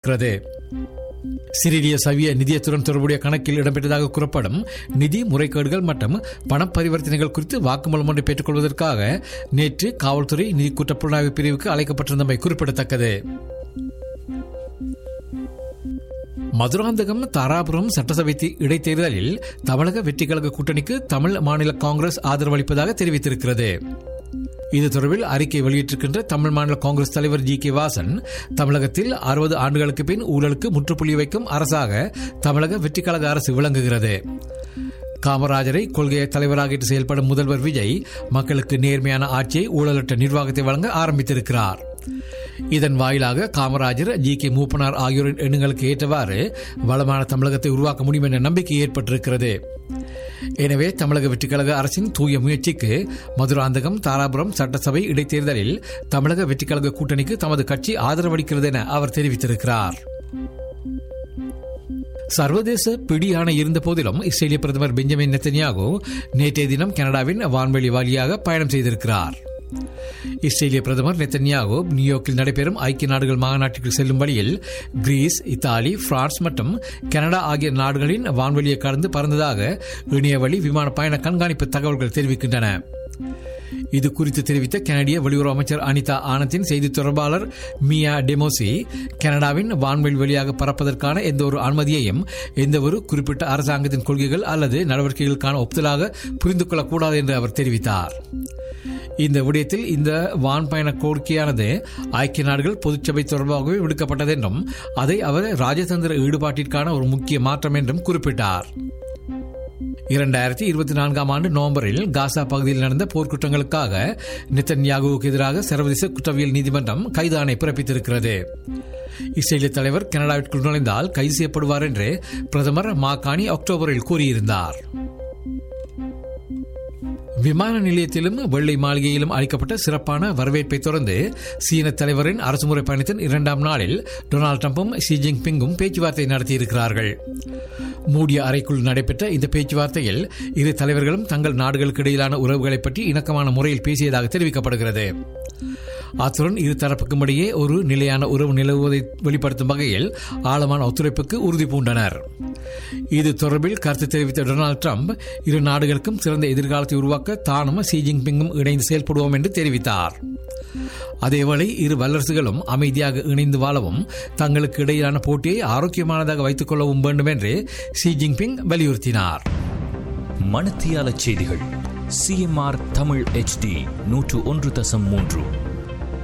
தெரிவித்திருக்கிறது சிறிய சவிய நிதியத்துடன் தொடர்புடைய கணக்கில் இடம்பெற்றதாக கூறப்படும் நிதி முறைகேடுகள் மற்றும் பண பரிவர்த்தனைகள் குறித்து வாக்குமூலம் ஒன்றை பெற்றுக்கொள்வதற்காக நேற்று காவல்துறை நிதி குற்றப்புலனாய்வு பிரிவுக்கு அழைக்கப்பட்டிருந்தமை குறிப்பிடத்தக்கது மதுராந்தகம் தாராபுரம் சட்டசபை தி- இடைத்தேர்தலில் தமிழக வெற்றிக்கழக கூட்டணிக்கு தமிழ் மாநில காங்கிரஸ் ஆதரவளிப்பதாக தெரிவித்திருக்கிறது இது தொடர்பில் அறிக்கை வெளியிட்டிருக்கின்ற தமிழ் மாநில காங்கிரஸ் தலைவர் ஜி கே வாசன் தமிழகத்தில் அறுபது ஆண்டுகளுக்கு பின் ஊழலுக்கு முற்றுப்புள்ளி வைக்கும் அரசாக தமிழக வெற்றிக்கழக அரசு விளங்குகிறது காமராஜரை கொள்கை தலைவராக இட்டு செயல்படும் முதல்வர் விஜய் மக்களுக்கு நேர்மையான ஆட்சியை ஊழலற்ற நிர்வாகத்தை வழங்க ஆரம்பித்திருக்கிறார் இதன் வாயிலாக காமராஜர் ஜி கே மூப்பனார் ஆகியோரின் எண்ணங்களுக்கு ஏற்றவாறு வளமான தமிழகத்தை உருவாக்க முடியும் என்ற நம்பிக்கை ஏற்பட்டிருக்கிறது எனவே தமிழக வெற்றிக்கழக அரசின் தூய முயற்சிக்கு மதுராந்தகம் தாராபுரம் சட்டசபை இடைத்தேர்தலில் தமிழக வெற்றிக்கழக கூட்டணிக்கு தமது கட்சி ஆதரவளிக்கிறது என அவர் தெரிவித்திருக்கிறார் சர்வதேச பிடியான இருந்த போதிலும் இஸ்ரேலிய பிரதமர் பெஞ்சமின் நெத்தன்யாகு நேற்றைய தினம் கனடாவின் வான்வெளி வழியாக பயணம் செய்திருக்கிறார் இஸ்ரேலிய பிரதமர் நெத்தன்யாகு நியூயார்க்கில் நடைபெறும் ஐக்கிய நாடுகள் மாநாட்டிற்கு செல்லும் வழியில் கிரீஸ் இத்தாலி பிரான்ஸ் மற்றும் கனடா ஆகிய நாடுகளின் வான்வெளியை கடந்து பறந்ததாக இணையவழி விமான பயண கண்காணிப்பு தகவல்கள் தெரிவிக்கின்றன இது குறித்து தெரிவித்த கனடிய வெளியுறவு அமைச்சர் அனிதா ஆனந்தின் செய்தி தொடர்பாளர் மியா டெமோசி கனடாவின் வான்வெளி வழியாக பறப்பதற்கான எந்த ஒரு அனுமதியையும் எந்த ஒரு குறிப்பிட்ட அரசாங்கத்தின் கொள்கைகள் அல்லது நடவடிக்கைகளுக்கான ஒப்புதலாக புரிந்து கொள்ளக்கூடாது என்று அவர் தெரிவித்தார் இந்த விடயத்தில் இந்த வான் பயண கோரிக்கையானது ஐக்கிய நாடுகள் பொதுச்சபை தொடர்பாகவே விடுக்கப்பட்டது என்றும் அதை அவர் ராஜதந்திர ஈடுபாட்டிற்கான ஒரு முக்கிய மாற்றம் என்றும் குறிப்பிட்டார் இரண்டாயிரத்தி இருபத்தி நான்காம் ஆண்டு நவம்பரில் காசா பகுதியில் நடந்த போர்க்குற்றங்களுக்காக நித்தன்யாகுவுக்கு எதிராக சர்வதேச குற்றவியல் நீதிமன்றம் கைது ஆணை பிறப்பித்திருக்கிறது இஸ்ரேலிய தலைவர் கனடாவிற்குள் நுழைந்தால் கைது செய்யப்படுவார் என்று பிரதமர் மாகாணி அக்டோபரில் கூறியிருந்தார் விமான நிலையத்திலும் வெள்ளை மாளிகையிலும் அளிக்கப்பட்ட சிறப்பான வரவேற்பை தொடர்ந்து சீன தலைவரின் அரசுமுறை பயணத்தின் இரண்டாம் நாளில் டொனால்டு டிரம்பும் ஷி ஜின்பிங்கும் பேச்சுவார்த்தை நடத்தியிருக்கிறார்கள் மூடிய அறைக்குள் நடைபெற்ற இந்த பேச்சுவார்த்தையில் இரு தலைவர்களும் தங்கள் நாடுகளுக்கு இடையிலான உறவுகளை பற்றி இணக்கமான முறையில் பேசியதாக தெரிவிக்கப்படுகிறது அத்துடன் இரு தரப்புக்கும் இடையே ஒரு நிலையான உறவு நிலவுவதை வெளிப்படுத்தும் வகையில் ஆழமான ஒத்துழைப்புக்கு உறுதி பூண்டனர் இது தொடர்பில் கருத்து தெரிவித்த டொனால்டு ட்ரம்ப் இரு நாடுகளுக்கும் சிறந்த எதிர்காலத்தை உருவாக்க தானும் ஷி ஜின்பிங்கும் இணைந்து செயல்படுவோம் என்று தெரிவித்தார் அதேவேளை இரு வல்லரசுகளும் அமைதியாக இணைந்து வாழவும் தங்களுக்கு இடையிலான போட்டியை ஆரோக்கியமானதாக வைத்துக் கொள்ளவும் வேண்டும் என்று ஷி ஜின்பிங் வலியுறுத்தினார் மணத்தியால செய்திகள் சிஎம்ஆர் தமிழ் HD நூற்று ஒன்று தசம் மூன்று